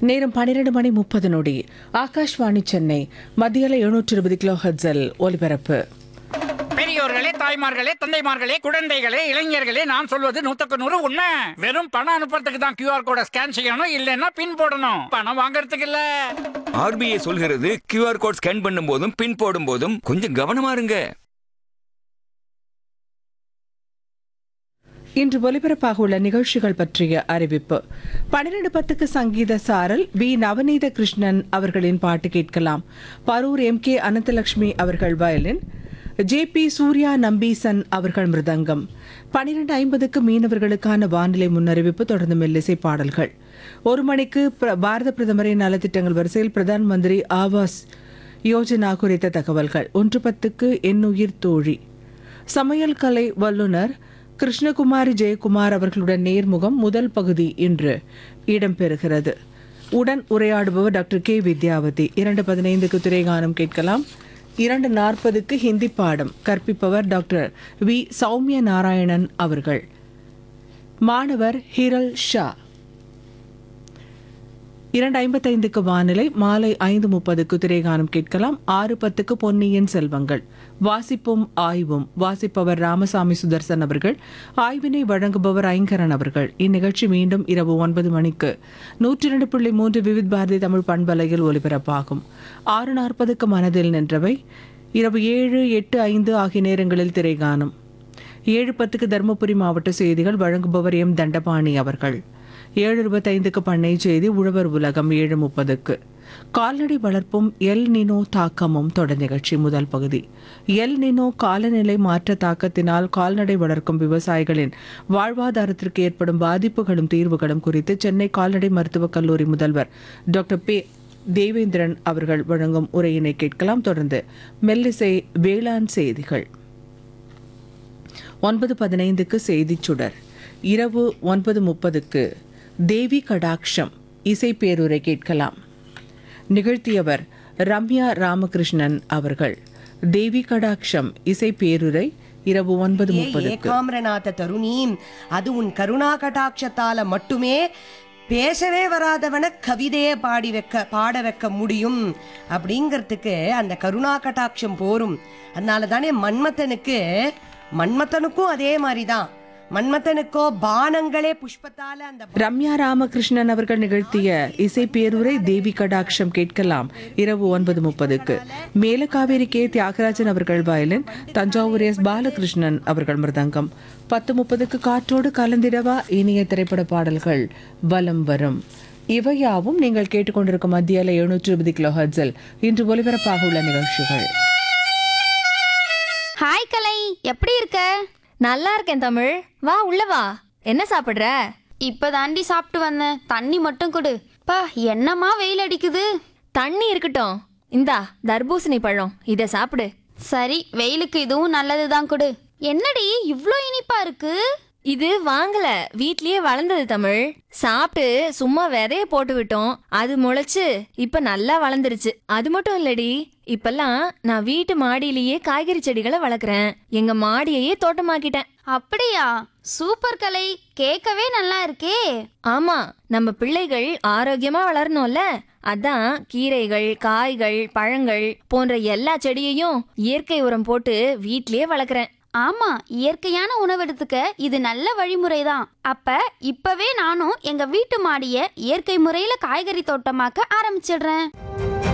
நேரம் பன்னிரண்டு மணி முப்பது நொடி ஆகாஷ்வாணி சென்னை மத்தியில எழுநூற்று இருபது கிலோ ஹெட்ஸில் ஒலிபரப்பு பெரியோர்களே தாய்மார்களே தந்தைமார்களே குழந்தைகளே இளைஞர்களே நான் சொல்வது நூத்துக்கு நூறு உண்மை வெறும் பணம் அனுப்புறதுக்கு தான் கியூஆர் கோட ஸ்கேன் செய்யணும் இல்லைன்னா பின் போடணும் பணம் வாங்குறதுக்கு இல்ல ஆர்பிஐ சொல்கிறது QR கோட் ஸ்கேன் பண்ணும்போதும் பின் போடும் போதும் கொஞ்சம் கவனமா இருங்க இன்று ஒலிபரப்பாக உள்ள நிகழ்ச்சிகள் பற்றிய அறிவிப்பு பன்னிரண்டு பத்துக்கு சங்கீத சாரல் வி நவநீத கிருஷ்ணன் அவர்களின் பாட்டு கேட்கலாம் பரூர் எம் கே அனந்தலட்சுமி அவர்கள் violin J B Surya Nambeesan அவர்கள் மிருதங்கம் பன்னிரண்டு ஐம்பதுக்கு மீனவர்களுக்கான வானிலை முன்னறிவிப்பு தொடர்ந்து மெல்லிசை பாடல்கள் ஒரு மணிக்கு பிர- பாரத பிரதமரின் நலத்திட்டங்கள் வரிசையில் பிரதான் மந்திரி ஆவாஸ் யோஜனா குறித்த தகவல்கள் ஒன்று பத்துக்கு எண்ணுயிர் தோழி சமையல் கலை வல்லுனர் கிருஷ்ணகுமாரி ஜெயக்குமார் அவர்களுடன் நேர்முகம் முதல் பகுதி இன்று இடம்பெறுகிறது உடன் உரையாடுபவர் டாக்டர் கே வித்யாவதி இரண்டு பதினைந்துக்கு திரைகானம் கேட்கலாம் இரண்டு நாற்பதுக்கு ஹிந்தி பாடம் கற்பிப்பவர் டாக்டர் வி சௌமிய நாராயணன் அவர்கள் மாணவர் ஹிரல் ஷா இரண்டு ஐம்பத்தைந்துக்கு வானிலை மாலை ஐந்து முப்பதுக்கு திரைகானம் கேட்கலாம் ஆறு பத்துக்கு பொன்னியின் செல்வங்கள் வாசிப்பும் ஆய்வும் வாசிப்பவர் ராமசாமி சுதர்சன் அவர்கள் ஆய்வினை வழங்குபவர் ஐங்கரன் அவர்கள் இந்நிகழ்ச்சி மீண்டும் இரவு ஒன்பது மணிக்கு நூற்றி இரண்டு புள்ளி மூன்று விவித் பாரதி தமிழ் பண்பலையில் ஒலிபரப்பாகும் ஆறு நாற்பதுக்கு மனதில் நின்றவை இரவு ஏழு எட்டு ஐந்து ஆகிய நேரங்களில் திரைகானம் ஏழு பத்துக்கு தருமபுரி மாவட்ட செய்திகள் வழங்குபவர் எம் தண்டபாணி அவர்கள் ஏழு இருபத்தைந்துக்கு பண்ணை செய்தி உழவர் உலகம் ஏழு முப்பதுக்கு கால்நடை வளர்ப்பும் எல் நினோ தாக்கமும் தொடர் நிகழ்ச்சி முதல் பகுதி எல் நினோ காலநிலை மாற்ற தாக்கத்தினால் கால்நடை வளர்க்கும் விவசாயிகளின் வாழ்வாதாரத்திற்கு ஏற்படும் பாதிப்புகளும் தீர்வுகளும் குறித்து சென்னை கால்நடை மருத்துவக் கல்லூரி முதல்வர் டாக்டர் பே தேவேந்திரன் அவர்கள் வழங்கும் உரையினை கேட்கலாம் தொடர்ந்து மெல்லிசை வேளாண் செய்திகள் ஒன்பது பதினைந்துக்கு செய்திச் சுடர் இரவு ஒன்பது முப்பதுக்கு தேவி கடாக்ஷம் இசை பேருரை கேட்கலாம் நிகழ்த்தியவர் ரம்யா ராமகிருஷ்ணன் அவர்கள் தேவி கடாக்ஷம் இசை பேருரை இரவு ஒன்பது ஏ முப்பதுக்கு ஏகாம்பரநாத தருணீம் அது உன் கருணா கடாட்சத்தால மட்டுமே பேசவே வராதவன கவிதையே பாடி வைக்க பாட வைக்க முடியும் அப்படிங்கிறதுக்கு அந்த கருணா கடாட்சம் போரும் அதனால தானே மன்மத்தனுக்கு மன்மத்தனுக்கும் அதே மாதிரி தான் மன்மத்தனுக்கோ பானங்களே புஷ்பத்தால அந்த ரம்யா ராமகிருஷ்ணன் அவர்கள் நிகழ்த்திய இசை பேருரை தேவி கடாட்சம் கேட்கலாம் இரவு ஒன்பது முப்பதுக்கு மேலகாவேரி கே தியாகராஜன் அவர்கள் வயலின் தஞ்சாவூர் எஸ் பாலகிருஷ்ணன் அவர்கள் மிருதங்கம் பத்து முப்பதுக்கு காற்றோடு கலந்திடவா இனிய திரைப்பட பாடல்கள் வலம் வரும் இவையாவும் நீங்கள் கேட்டுக்கொண்டிருக்கும் மத்தியால எழுநூற்று இருபது கிலோ ஹர்ட்ஸில் இன்று ஒலிபரப்பாக உள்ள நிகழ்ச்சிகள் ஹாய் கலை எப்படி இருக்க நல்லா இருக்கேன் தமிழ் வா உள்ள வா என்ன சாப்பிடுற இப்பதாண்டி சாப்பிட்டு வந்தேன் தண்ணி மட்டும் கொடு பா என்னம்மா வெயில் அடிக்குது தண்ணி இருக்கட்டும் இந்தா தர்பூசணி பழம் இத சாப்பிடு சரி வெயிலுக்கு இதுவும் நல்லதுதான் கொடு என்னடி இவ்ளோ இனிப்பா இருக்கு இது வாங்கல வீட்லயே வளர்ந்தது தமிழ் சாப்பிட்டு சும்மா விதைய போட்டு விட்டோம் அது முளைச்சு இப்ப நல்லா வளர்ந்துருச்சு அது மட்டும் இல்லடி இப்பெல்லாம் நான் வீட்டு மாடியிலேயே காய்கறி செடிகளை வளர்க்குறேன் எங்க மாடியையே தோட்டமாக்கிட்டேன் அப்படியா சூப்பர் கலை கேட்கவே நல்லா இருக்கே ஆமா நம்ம பிள்ளைகள் ஆரோக்கியமா வளரணும்ல அதான் கீரைகள் காய்கள் பழங்கள் போன்ற எல்லா செடியையும் இயற்கை உரம் போட்டு வீட்லயே வளர்க்குறேன் ஆமா இயற்கையான உணவு எடுத்துக்க இது நல்ல வழிமுறைதான் அப்ப இப்பவே நானும் எங்க வீட்டு மாடிய இயற்கை முறையில காய்கறி தோட்டமாக்க ஆரம்பிச்சிடுறேன்